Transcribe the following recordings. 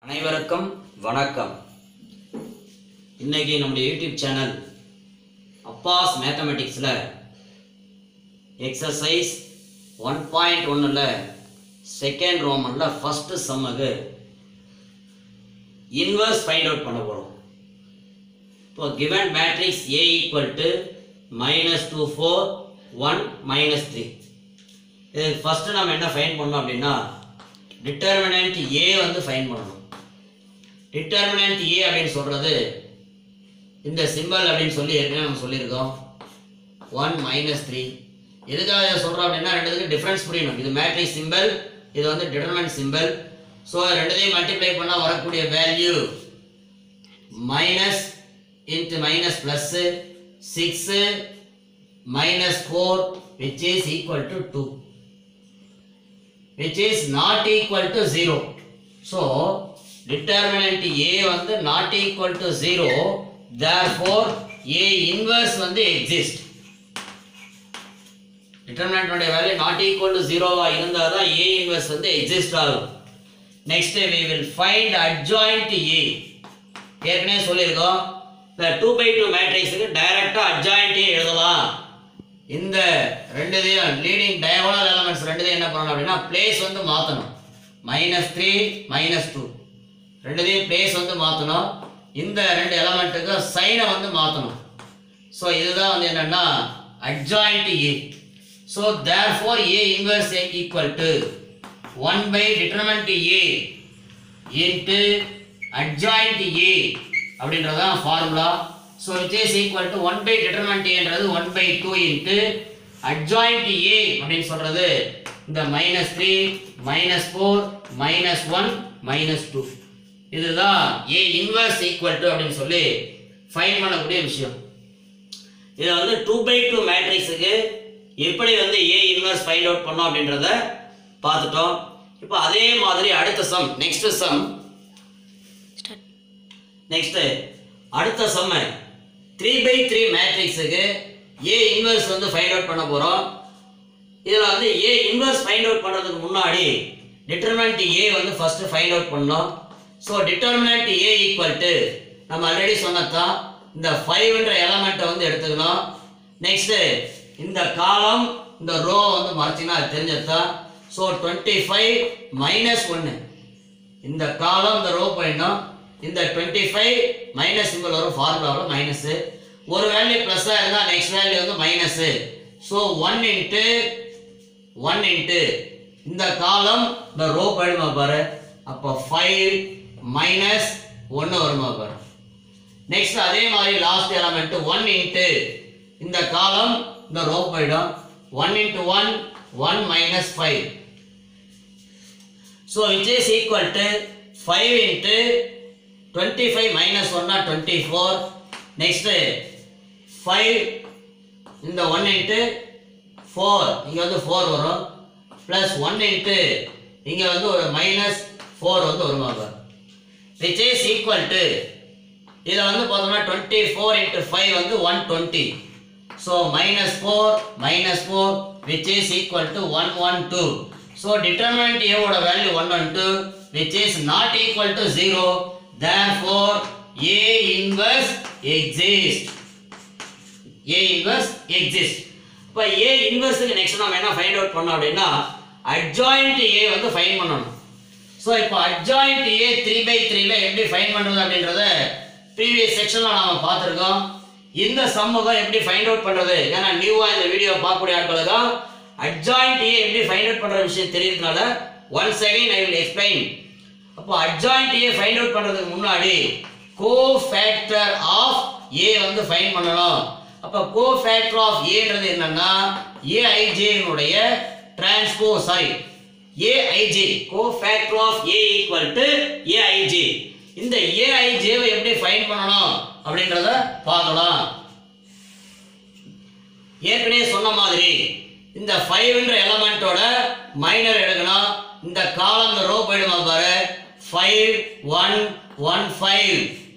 அனைவருக்கும் வணக்கம் இன்னைக்கு நம்முடைய யூடியூப் சேனல் அப்பாஸ் மேத்தமெட்டிக்ஸில் எக்ஸசைஸ் ஒன் பாயிண்ட் ஒன்றில் செகண்ட் ரோமனில் ஃபஸ்ட்டு சம்முக்கு இன்வர்ஸ் ஃபைண்ட் அவுட் பண்ண போகிறோம் இப்போ given matrix A equal to minus two four one minus three இது ஃபஸ்ட்டு நம்ம என்ன ஃபைன் பண்ணோம் அப்படின்னா டிட்டர்மினன்ட் ஏ வந்து ஃபைன் பண்ணணும் டிட்டர்மினன்ட் ஏ அப்படின்னு சொல்கிறது இந்த சிம்பல் அப்படின்னு சொல்லி ஏற்கனவே நம்ம சொல்லியிருக்கோம் ஒன் மைனஸ் த்ரீ எதுக்காக இதை சொல்கிறோம் அப்படின்னா ரெண்டுத்துக்கு டிஃப்ரென்ஸ் புரியணும் இது மேட்ரிக்ஸ் சிம்பல் இது வந்து டிட்டர்மினன்ட் சிம்பல் ஸோ ரெண்டுத்தையும் மல்டிப்ளை பண்ணால் வரக்கூடிய value minus into minus plus six minus four which is equal to two which is not equal to 0. So, determinant A வந்து not equal to 0, therefore A inverse வந்து exist. determinant உடைய value not equal to 0 வா இருந்தால் தான் A inverse வந்து exist ஆகும் next we will find adjoint A ஏற்கனவே சொல்லியிருக்கோம் இந்த டூ பை டூ மேட்ரிக்ஸுக்கு டைரக்டாக adjoint A எழுதலாம் இந்த ரெண்டுதையும் லீடிங் டயகோனல் எலமெண்ட்ஸ் ரெண்டுதையும் என்ன பண்ணணும் அப்படின்னா பிளேஸ் வந்து மாற்றணும் மைனஸ் த்ரீ மைனஸ் டூ ரெண்டுதையும் பிளேஸ் வந்து மாற்றணும் இந்த ரெண்டு எலமெண்ட்டுக்கு சைனை வந்து மாற்றணும் ஸோ இதுதான் வந்து என்னன்னா adjoint A so therefore A inverse equal to one by determinant A into adjoint A அப்படின்றதான் formula so which is equal to one by determinant ஏன்றது one by two into adjoint A அப்படின்னு சொல்கிறது இந்த minus three minus four minus one minus two இதுதான் A inverse equal to அப்படின்னு சொல்லி fine பண்ணக்கூடிய விஷயம் இதை வந்து டூ பை டூ மேட்ரிக்ஸுக்கு எப்படி வந்து ஏ இன்வர்ஸ் ஃபைண்ட் அவுட் பண்ணோம் அப்படின்றத பார்த்துட்டோம் இப்போ அதே மாதிரி அடுத்த சம் நெக்ஸ்ட் சம் நெக்ஸ்ட் அடுத்த சம்ம த்ரீ பை த்ரீ மேட்ரிக்ஸுக்கு ஏ இன்வர்ஸ் வந்து ஃபைண்ட் அவுட் பண்ண போகிறோம் இதில் வந்து ஏ இன்வர்ஸ் ஃபைண்ட் அவுட் பண்ணுறதுக்கு முன்னாடி டிட்டர்மினன்ட் ஏ வந்து ஃபஸ்ட்டு ஃபைண்ட் அவுட் பண்ணோம் so determinant A equal to நம்ம ஆல்ரெடி சொன்னதான் இந்த ஃபைவ்ன்ற எலமெண்ட்டை வந்து எடுத்துக்கணும் நெக்ஸ்ட்டு இந்த காலம் இந்த ரோ வந்து மறைச்சிங்கன்னா அது தெரிஞ்சதுதான் ஸோ டுவெண்ட்டி ஃபைவ் மைனஸ் ஒன்று இந்த காலம் இந்த ரோ போயிடணும் இந்த டுவெண்ட்டி ஃபைவ் மைனஸ் சிம்பிள் வரும் ஃபார்முலாவில் மைனஸு ஒரு வேல்யூ ப்ளஸ்ஸாக இருந்தால் நெக்ஸ்ட் வேல்யூ வந்து minus so one into one into இந்த காலம் இந்த ரோ போயிடுமா பாரு அப்போ ஃபைவ் மைனஸ் ஒன்று வருமா பாரு நெக்ஸ்ட் அதே மாதிரி லாஸ்ட் எலமெண்ட் ஒன் இன்ட்டு இந்த காலம் இந்த ரோ போயிடும் one into one one minus five So which is equal to 5 into 25 minus 1 are 24. Next 5 இந்த 1 into 4 இங்க வந்து 4 வரும் plus 1 into இங்க வந்து ஒரு minus 4 வந்து வருமா பாரு which is equal to இதில் வந்து பார்த்தோம்னா 24 into 5 வந்து 120 so minus 4 minus 4 which is equal to 112 so determinant A ஓட value 112 which is not equal to 0 therefore A inverse exists A inverse exists இப்போ A inverseக்கு நெக்ஸ்ட் நம்ம என்ன ஃபைண்ட் அவுட் பண்ணோம் அப்படின்னா adjoint A வந்து ஃபைண்ட் பண்ணணும் ஸோ இப்போ adjoint A த்ரீ பை த்ரீல எப்படி ஃபைண்ட் பண்ணுறது அப்படின்றத ப்ரீவியஸ் செக்ஷனில் நாம பார்த்துருக்கோம் இந்த சம்முகம் எப்படி ஃபைண்ட் அவுட் பண்ணுறது ஏன்னா நியூவாக இந்த வீடியோ பார்க்கக்கூடிய ஆட்கள் தான் adjoint A எப்படி ஃபைண்ட் அவுட் பண்ணுற விஷயம் தெரியறதுனால once again I will explain அப்போ adjoint A ஃபைண்ட் அவுட் பண்ணுறதுக்கு முன்னாடி கோ ஃபேக்டர் ஆஃப் A வந்து ஃபைண்ட் பண்ணணும் அப்போ கோ ஃபேக்டர் ஆஃப் ஏன்றது என்னன்னா ஏஐஜேனுடைய transpose sorry a i j cofactor of A equal to a i j இந்த ஏஐஜேவை எப்படி ஃபைண்ட் பண்ணணும் அப்படின்றத பார்க்கலாம் ஏற்கனவே சொன்ன மாதிரி இந்த ஃபைவ்ன்ற எலமெண்ட்டோட மைனர் எடுக்கணும் இந்த காலம் இந்த ரோ போயிடுமா பாரு ஃபைவ் ஒன் ஒன் ஃபைவ்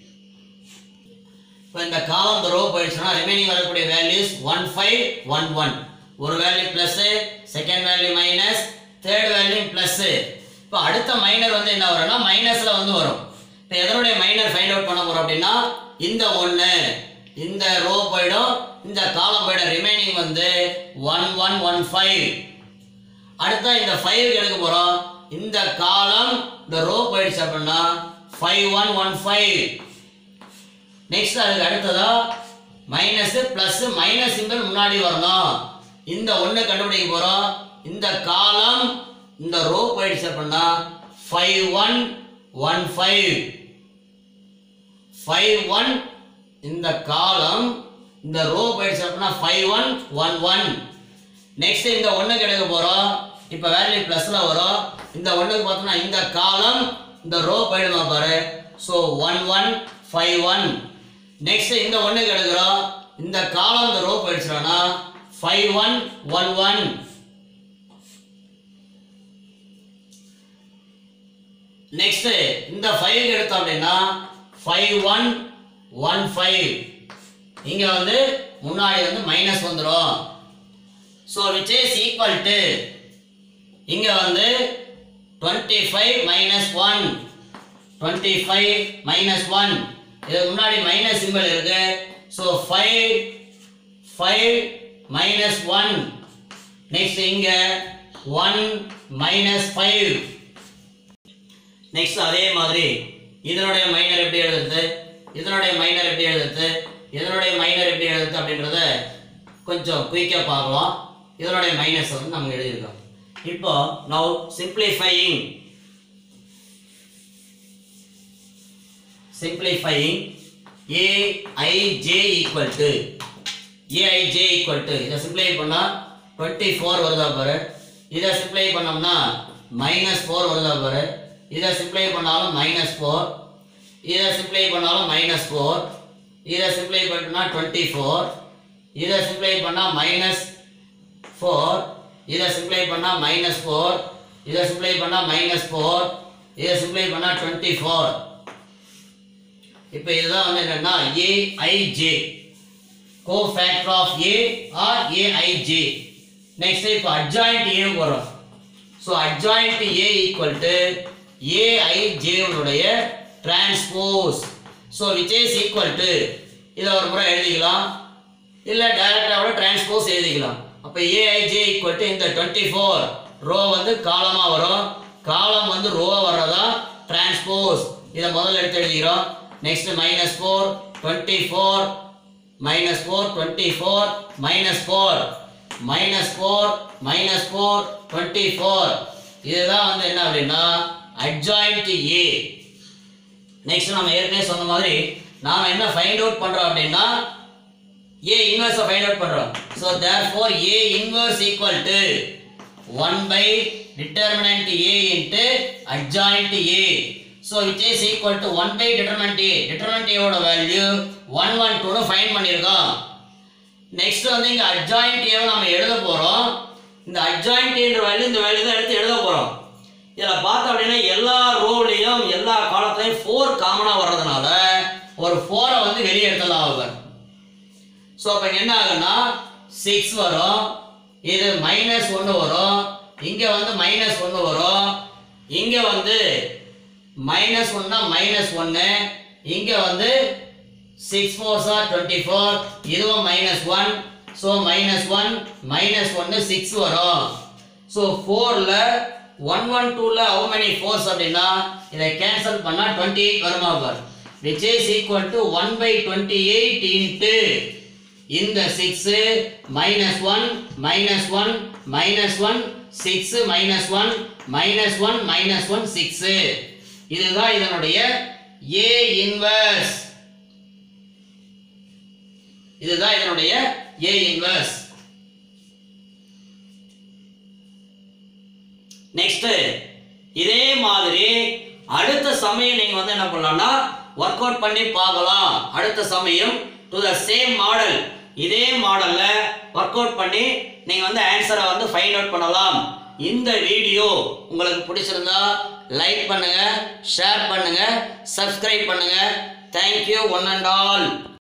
இப்போ இந்த காலம் இந்த ரோ போயிடுச்சுன்னா ரிமைனிங் வரக்கூடிய values one five one one ஒரு value plus second value minus third value plus இப்போ அடுத்த மைனர் வந்து என்ன வரும்னா மைனஸில் வந்து வரும் இப்போ எதனுடைய மைனர் ஃபைண்ட் அவுட் பண்ண போகிறோம் அப்படின்னா இந்த ஒன்று இந்த ரோ போயிடும் இந்த காலம் போயிடும் ரிமைனிங் வந்து ஒன் ஒன் ஒன் ஃபைவ் அடுத்த இந்த ஃபைவ் எடுக்க போகிறோம் இந்த காலம் இந்த ரோ போயிடுச்சு அப்படின்னா five one one five next அதுக்கு அடுத்ததா மைனஸ் ப்ளஸ் மைனஸ் சிம்பிள் முன்னாடி வரணும் இந்த ஒன்று கண்டுபிடிக்க போகிறோம் இந்த காலம் இந்த ரோ போயிடுச்சு அப்படின்னா five one one five five one இந்த காலம் இந்த ரோ போயிடுச்சு அப்படின்னா five one one one next இந்த ஒன்றுக்கு எடுக்க போகிறோம் இப்போ வேல்யூ ப்ளஸில் வரும் இந்த ஒன்றுக்கு பார்த்தோம்னா இந்த காலம் இந்த ரோ போயிடுமா பாரு so one one five one next இந்த ஒன்றுக்கு எடுக்கிறோம் இந்த காலம் இந்த ரோ போயிடுச்சுனா five one one one next இந்த ஃபைவ் எடுத்தோம் அப்படின்னா ஃபைவ் ஒன் ஒன் ஃபைவ் இங்க வந்து முன்னாடி வந்து மைனஸ் வந்துடும் so which is equal to இங்க வந்து twenty five minus one twenty five minus one இதுக்கு முன்னாடி மைனஸ் சிம்பிள் இருக்கு so five five minus one next இங்க ஒன் மைனஸ் ஃபைவ் நெக்ஸ்ட் அதே மாதிரி இதனுடைய மைனர் எப்படி எழுதுறது இதனுடைய மைனர் எப்படி எழுதுறது இதனுடைய மைனர் எப்படி எழுதுறது அப்படின்றத கொஞ்சம் குயிக்காக பார்க்கலாம் இதனுடைய மைனஸ் வந்து நம்ம எழுதியிருக்கோம் இப்போ now simplifying simplifying aij equal to aij equal to இதை சிம்பிளை பண்ணால் டுவெண்ட்டி ஃபோர் வருதா பாரு இதை சிம்பிளை பண்ணோம்னா மைனஸ் ஃபோர் வருதா பாரு இதை சிம்பிளை பண்ணாலும் மைனஸ் ஃபோர் இதை சிம்பிளை பண்ணாலும் மைனஸ் ஃபோர் இதை சிம்பிளை பண்ணால் டுவெண்ட்டி ஃபோர் இதை சிம்பிளை பண்ணால் மைனஸ் ஃபோர் இதை சிம்பிளை பண்ணால் மைனஸ் ஃபோர் இதை சிம்பிளை பண்ணால் மைனஸ் ஃபோர் இதை சிம்பிளை பண்ணால் டுவெண்ட்டி ஃபோர் இப்போ இதுதான் வந்து என்னன்னா a i j cofactor of A are a i j next இப்போ அட்ஜாயிண்ட் ஏ வரும் so adjoint A equal to ஏஐஜேனுடைய transpose so which is equal to இதை ஒரு முறை எழுதிக்கலாம் இல்லை டைரக்டாக கூட டிரான்ஸ்போஸ் எழுதிக்கலாம் அப்போ ஏஐஜே ஈக்குவல் டு இந்த டுவெண்ட்டி ஃபோர் ரோ வந்து காலமாக வரும் காலம் வந்து ரோ வர்றதா டிரான்ஸ்போஸ் இதை முதல்ல எடுத்து எழுதிக்கிறோம் next minus four twenty four minus four twenty four minus four minus four minus four twenty four இதுதான் வந்து என்ன அப்படின்னா அட்ஜாயிண்ட் ஏ நெக்ஸ்ட் நம்ம ஏற்கனவே சொன்ன மாதிரி நாம என்ன ஃபைண்ட் அவுட் பண்றோம் அப்படின்னா ஏ இன்வர்ஸை ஃபைண்ட் அவுட் பண்றோம் so therefore A inverse equal to one by determinant A into adjoint A so which is equal to one by determinant A determinant ஏவோட வேல்யூ ஒன் ஒன் டூன்னு find பண்ணியிருக்கோம் next வந்து இங்க adjoint ஏவை நம்ம எழுத போறோம் இந்த அட்ஜாயிண்ட் என்ற வேல்யூ இந்த வேல்யூ தான் எடுத்து எழுத போறோம் இதில் பார்த்தோம் அப்படின்னா எல்லா ரோலையும் எல்லா காலத்துலையும் ஃபோர் காமனாக வர்றதுனால ஒரு ஃபோரை வந்து வெளியே எடுத்துடலாம் அவர் ஸோ அப்போ என்ன ஆகுன்னா சிக்ஸ் வரும் இது மைனஸ் ஒன்று வரும் இங்கே வந்து மைனஸ் ஒன்று வரும் இங்கே வந்து மைனஸ் ஒன்னா மைனஸ் ஒன்று இங்கே வந்து six four sir twenty four இதுவும் minus one so minus one minus ஒன்று சிக்ஸ் வரும் ஸோ ஃபோரில் ஒன் ஒன் டூவில் ஹவு மெனி ஃபோர்ஸ் அப்படின்னா இதை கேன்சல் பண்ணால் டுவெண்ட்டி எயிட் வருமா பார் which is equal to one by twenty eight into இந்த six minus one minus one minus one six minus one minus one minus one six இதுதான் இதனுடைய A inverse இதுதான் இதனுடைய ஏ இன்வர்ஸ் நெக்ஸ்ட் இதே மாதிரி அடுத்த சமயம் நீங்க வந்து என்ன பண்ணலாம்னா ஒர்க் அவுட் பண்ணி பார்க்கலாம் அடுத்த சமயம் டு த சேம் மாடல் இதே மாடல்ல ஒர்க் அவுட் பண்ணி நீங்க வந்து ஆன்சரை வந்து ஃபைண்ட் அவுட் பண்ணலாம் இந்த வீடியோ உங்களுக்கு பிடிச்சிருந்தா லைக் பண்ணுங்க ஷேர் பண்ணுங்க சப்ஸ்கிரைப் பண்ணுங்க தேங்க்யூ ஒன் அண்ட் ஆல்